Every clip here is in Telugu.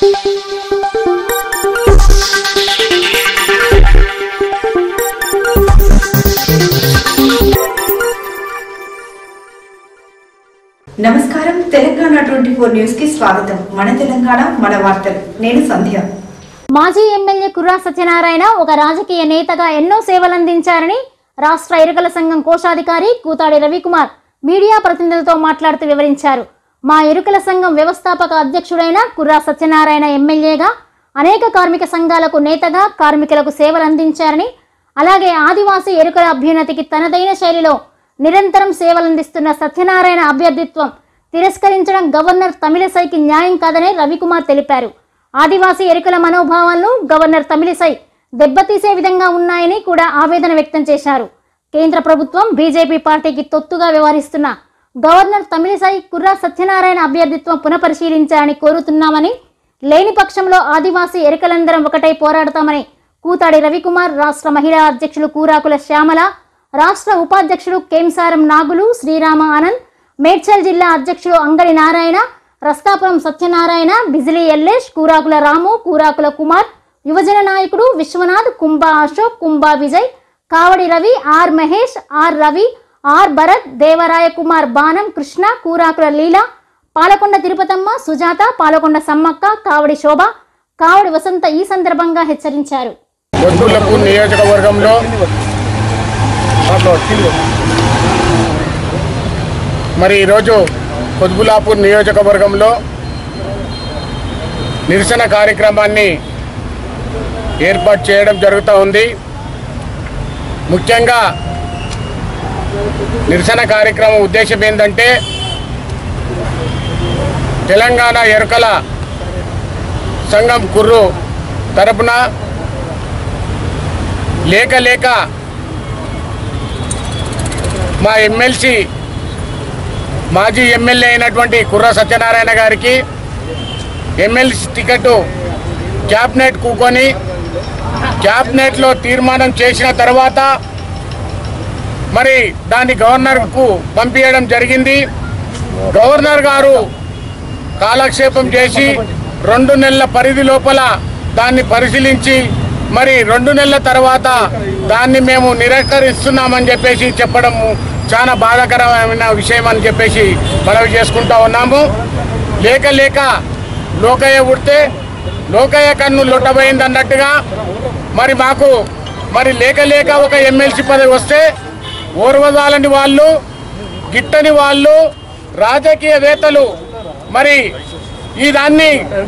నమస్కారం తెలంగాణ ట్వంటీ ఫోర్ న్యూస్ కి స్వాగతం మన తెలంగాణ మన వార్తలు నేను సంధ్య మాజీ ఎమ్మెల్యే కుర్రా సత్యనారాయణ ఒక రాజకీయ నేతగా ఎన్నో సేవలందించారని రాష్ట్ర ఎరుకల సంఘం కోశాధికారి కూతాడి రవికుమార్ మీడియా ప్రతినిధులతో మాట్లాడుతూ వివరించారు మా ఎరుకల సంఘం వ్యవస్థాపక అధ్యక్షుడైన కుర్రా సత్యనారాయణ ఎమ్మెల్యేగా అనేక కార్మిక సంఘాలకు నేతగా కార్మికులకు సేవలందించారని అలాగే ఆదివాసీ ఎరుకల అభ్యున్నతికి తనదైన శైలిలో నిరంతరం సేవలందిస్తున్న సత్యనారాయణ అభ్యర్థిత్వం తిరస్కరించడం గవర్నర్ తమిళసైకి న్యాయం కాదని రవికుమార్ తెలిపారు ఆదివాసీ ఎరుకల మనోభావాలను గవర్నర్ తమిళిసై దెబ్బతీసే విధంగా ఉన్నాయని కూడా ఆవేదన వ్యక్తం చేశారు కేంద్ర ప్రభుత్వం బీజేపీ పార్టీకి తొత్తుగా వ్యవహరిస్తున్న గవర్నర్ తమిళిసై కుర్రా సత్యనారాయణ అభ్యర్థిత్వం పునఃపరిశీలించాలని కోరుతున్నామని లేని పక్షంలో ఆదివాసీ ఎరుకలందరం ఒకటై పోరాడతామని కూతాడి రవికుమార్ రాష్ట్ర మహిళా అధ్యక్షులు కూరాకుల శ్యామల రాష్ట్ర ఉపాధ్యక్షుడు కేంసారం నాగులు శ్రీరామ ఆనంద్ మేడ్చల్ జిల్లా అధ్యక్షుడు అంగడి నారాయణ రస్తాపురం సత్యనారాయణ బిజిలీ ఎల్లేష్ కూరాకుల రాము కూరాకుల కుమార్ యువజన నాయకుడు Vishwanath Kumbha Ashok Kumbha Vijay Kavadi Ravi R Mahesh R Ravi R Bharath Devaraya Kumar Banam Krishna కూరాకుల లీల పాలకొండ తిరుపతమ్మ సుజాత పాలకొండ సమ్మక్క కావడి శోభ కావడి వసంత ఈ సందర్భంగా హెచ్చరించారు పొద్దులకు నియోజకవర్గంలో మరి ఈరోజు కొద్బులాపూర్ నియోజకవర్గంలో నిరసన కార్యక్రమాన్ని ఏర్పాటు చేయడం జరుగుతూ ఉంది ముఖ్యంగా నిరసన కార్యక్రమం ఉద్దేశం ఏంటంటే తెలంగాణ ఎరుకల సంఘం కుర్రు తరపున లేక లేక మా ఎమ్మెల్సీ మాజీ ఎమ్మెల్యే అయినటువంటి కుర్ర సత్యనారాయణ గారికి ఎమ్మెల్సీ టికెట్ క్యాబినెట్ కూకొని క్యాబినెట్లో తీర్మానం చేసిన తర్వాత మరి దాన్ని గవర్నర్కు పంపించడం జరిగింది గవర్నర్ గారు కాలక్షేపం చేసి రెండు నెలల పరిధి లోపల దాన్ని పరిశీలించి మరి రెండు నెలల తర్వాత దాన్ని మేము నిరాకరిస్తున్నామని చెప్పేసి చెప్పడం చాలా బాధాకరమైన విషయం అని చెప్పేసి మనవి చేసుకుంటా ఉన్నాము లేక లేక లోకయ్య ఉడితే లోకయ్య కన్ను లొట్టబోయింది అన్నట్టుగా మరి మాకు మరి లేక లేక ఒక ఎమ్మెల్సీ పదవి వస్తే ఓర్వదాలని వాళ్ళు గిట్టని వాళ్ళు రాజకీయవేత్తలు మరి ఈ దాన్ని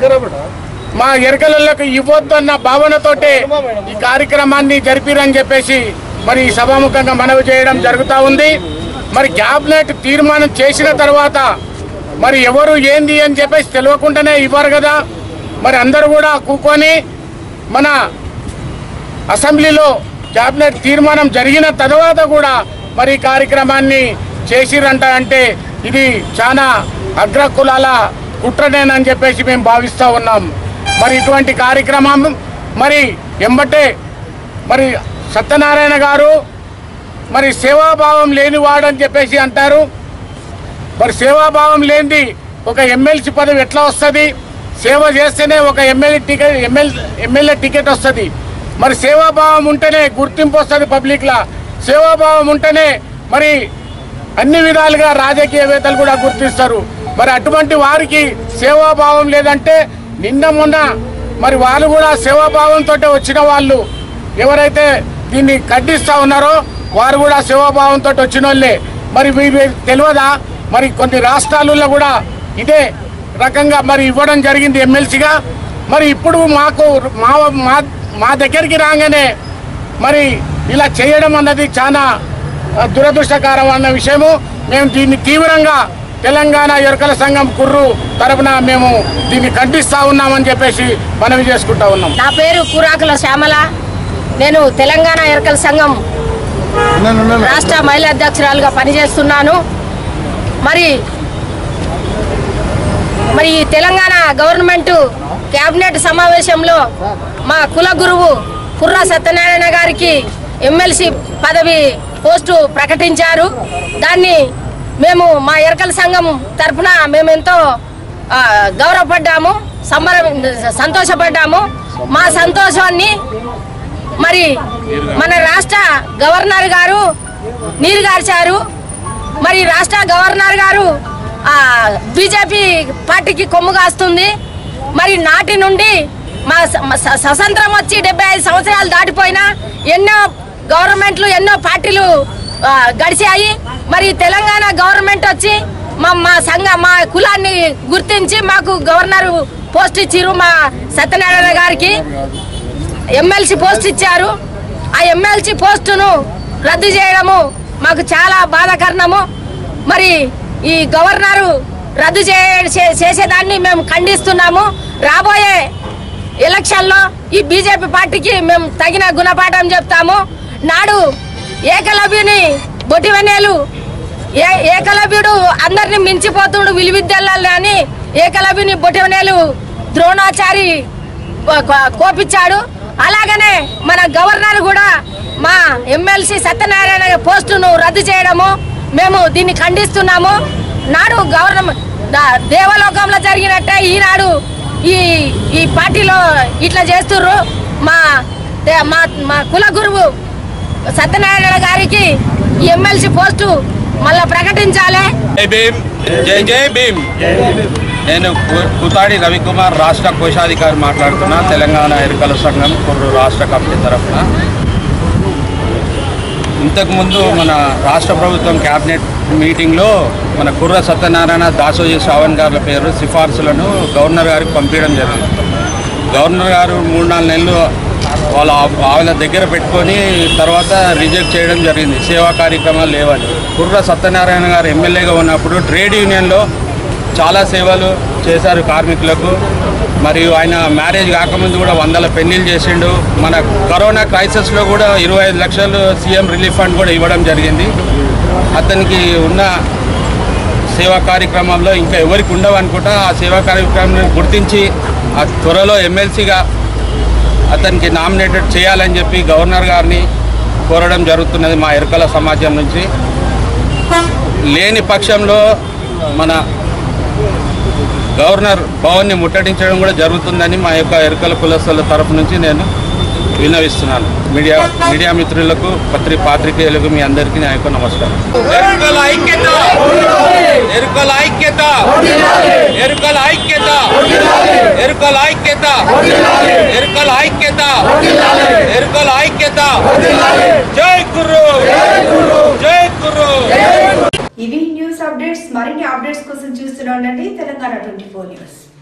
మా ఎరకలకు ఇవ్వద్దన్న భావనతోటే ఈ కార్యక్రమాన్ని జరిపిరని చెప్పేసి మరి ఈ సభాముఖంగా మనవి చేయడం జరుగుతూ ఉంది మరి క్యాబినెట్ తీర్మానం చేసిన తర్వాత మరి ఎవరు ఏంది అని చెప్పేసి తెలియకుండానే ఇవ్వరు కదా మరి అందరూ కూడా కూకొని మన అసెంబ్లీలో క్యాబినెట్ తీర్మానం జరిగిన తర్వాత కూడా మరి ఈ కార్యక్రమాన్ని చేసిరంట అంటే ఇది చాలా అగ్రకులాల కుట్రనేనని చెప్పేసి మేము భావిస్తూ ఉన్నాం మరి ఇటువంటి కార్యక్రమం మరి ఎంబటే మరి సత్యనారాయణ గారు మరి సేవాభావం లేనివాడని చెప్పేసి అంటారు మరి సేవాభావం లేనిది ఒక ఎమ్మెల్సీ పదవి ఎట్లా వస్తుంది సేవ చేస్తేనే ఒక MLA ticket MLA MLA ticket వస్తుంది మరి సేవాభావం ఉంటేనే గుర్తింపు వస్తుంది పబ్లిక్లా సేవాభావం ఉంటేనే మరి అన్ని విధాలుగా రాజకీయవేత్తలు కూడా గుర్తిస్తారు మరి అటువంటి వారికి సేవాభావం లేదంటే నిన్న మొన్న మరి వాళ్ళు కూడా సేవాభావంతో వచ్చిన వాళ్ళు ఎవరైతే దీన్ని ఖండిస్తూ ఉన్నారో వారు కూడా సేవాభావంతో వచ్చిన వాళ్ళే మరి మీరు తెలియదా మరి కొన్ని రాష్ట్రాలలో కూడా ఇదే రకంగా మరి ఇవ్వడం జరిగింది ఎమ్మెల్సీగా మరి ఇప్పుడు మాకు మా మా మా దగ్గరికి రాగానే మరి ఇలా చేయడం అన్నది చాలా ఆ, దురదృష్టకరం అన్న విషయము మేము దీన్ని తీవ్రంగా తెలంగాణ ఎరుకల సంఘం కుర్రు తరపున మేము దీన్ని ఖండిస్తా ఉన్నామని చెప్పేసి మనవి చేసుకుంటా ఉన్నాం నా పేరు కూరాకుల శ్యామల నేను తెలంగాణ ఎరకల సంఘం రాష్ట్ర మహిళా అధ్యక్షురాలుగా పనిచేస్తున్నాను మరి మరి ఈ తెలంగాణ గవర్నమెంట్ కేబినెట్ సమావేశంలో మా కుల గురువు కుర్రా సత్యనారాయణ గారికి ఎమ్మెల్సీ పదవి పోస్టు ప్రకటించారు దాన్ని మేము మా ఎరకల సంఘం తరఫున మేము ఎంతో ఆ, గౌరవపడ్డాము సంబరం సంతోషపడ్డాము మా సంతోషాన్ని మరి మన రాష్ట్ర గవర్నర్ గారు నీరుగార్చారు మరి రాష్ట్ర గవర్నర్ గారు ఆ బీజేపీ పార్టీకి కొమ్ము కాస్తుంది మరి నాటి నుండి మా స- మా స- స్వతంత్రం వచ్చి డెబ్బై ఐదు సంవత్సరాలు దాటిపోయినా ఎన్నో గవర్నమెంట్లు ఎన్నో పార్టీలు ఆ, గడిచాయి మరి తెలంగాణ గవర్నమెంట్ వచ్చి మా మా సంఘ మా కులాన్ని గుర్తించి మాకు గవర్నర్ పోస్ట్ ఇచ్చిరు మా సత్యనారాయణ గారికి ఎమ్మెల్సీ పోస్ట్ ఇచ్చారు ఆ ఎమ్మెల్సీ పోస్టును రద్దు చేయడము మాకు చాలా బాధాకరణము మరి ఈ గవర్నరు రద్దు చే- చే- చేసేదాన్ని మేము ఖండిస్తున్నాము రాబోయే ఎలక్షన్లో ఈ బీజేపీ పార్టీకి మేము తగిన గుణపాఠం చెప్తాము నాడు ఏకలవ్యుని బొటివనేలు ఏ ఏకలవ్యుడు అందరిని మించిపోతుడు విలువిద్యలని అని ఏకలవ్యుని బొటివనేలు ద్రోణాచారి కో- కో- కోపించాడు అలాగనే మన గవర్నర్ కూడా మా ఎమ్మెల్సీ సత్యనారాయణ పోస్టును రద్దు చేయడము మేము దీన్ని ఖండిస్తున్నాము నాడు గవర్నమెంట్ దేవలోకంలో జరిగినట్టే ఈనాడు ఈ ఈ పార్టీలో ఇట్లా చేస్తుర్రు మా దే- మా మా కుల గురువు సత్యనారాయణ గారికి ఈ ఎమ్మెల్సీ పోస్టు మళ్ళా ప్రకటించాలి జై భీమ్ జై జై భీమ్ నేను కు- కుతాడి రవికుమార్ రాష్ట్ర కోశాధికారి మాట్లాడుతున్నా తెలంగాణ ఎరుకల సంఘం కుర్రు రాష్ట్ర కమిటీ తరఫున ఇంతకుముందు మన రాష్ట్ర ప్రభుత్వం క్యాబినెట్ మీటింగ్లో మన కుర్ర సత్యనారాయణ దాసోజీ శ్రావణ్ గారి పేరు సిఫార్సులను గవర్నర్ గారికి పంపించడం జరిగింది గవర్నర్ గారు మూడు నాలుగు నెలలు వాళ్ళ వాళ్ళ దగ్గర పెట్టుకొని తర్వాత రిజెక్ట్ చేయడం జరిగింది సేవా కార్యక్రమాలు లేవని కుర్ర సత్యనారాయణ గారు ఎమ్మెల్యేగా ఉన్నప్పుడు ట్రేడ్ యూనియన్లో చాలా సేవలు చేశారు కార్మికులకు మరియు ఆయన మ్యారేజ్ కాకముందు కూడా వందల పెళ్లిళ్ళు చేసిండు మన కరోనా క్రైసిస్లో కూడా ఇరవై ఐదు లక్షలు సీఎం రిలీఫ్ ఫండ్ కూడా ఇవ్వడం జరిగింది అతనికి ఉన్న సేవా కార్యక్రమంలో ఇంకా ఎవరికి ఉండవు అనుకుంటా ఆ సేవా కార్యక్రమాన్ని గుర్తించి ఆ త్వరలో ఎమ్మెల్సీగా అతనికి నామినేటెడ్ చేయాలని చెప్పి గవర్నర్ గారిని కోరడం జరుగుతున్నది మా ఎరుకల సమాజం నుంచి లేని పక్షంలో మన గవర్నర్ భవన్ని ముట్టడించడం కూడా జరుగుతుందని మా యొక్క ఎరుకల కులస్తుల తరపు నుంచి నేను విన్నవిస్తున్నాను మీడియా మీడియా మిత్రులకు పత్రి పాత్రికేయులకు మీ అందరికీ నా యొక్క నమస్కారం ఎరుకల ఐక్యత ఎరుకల ఐక్యత ఎరుకల ఐక్యత ఎరుకల ఐక్యత ఎరుకల ఐక్యత ఎరుకల ఐక్యత జై గురు జై గురు ఇవి న్యూస్ అప్డేట్స్ మరిన్ని అప్డేట్స్ కోసం చూస్తూనే ఉండండి తెలంగాణ ట్వంటీ ఫోర్ న్యూస్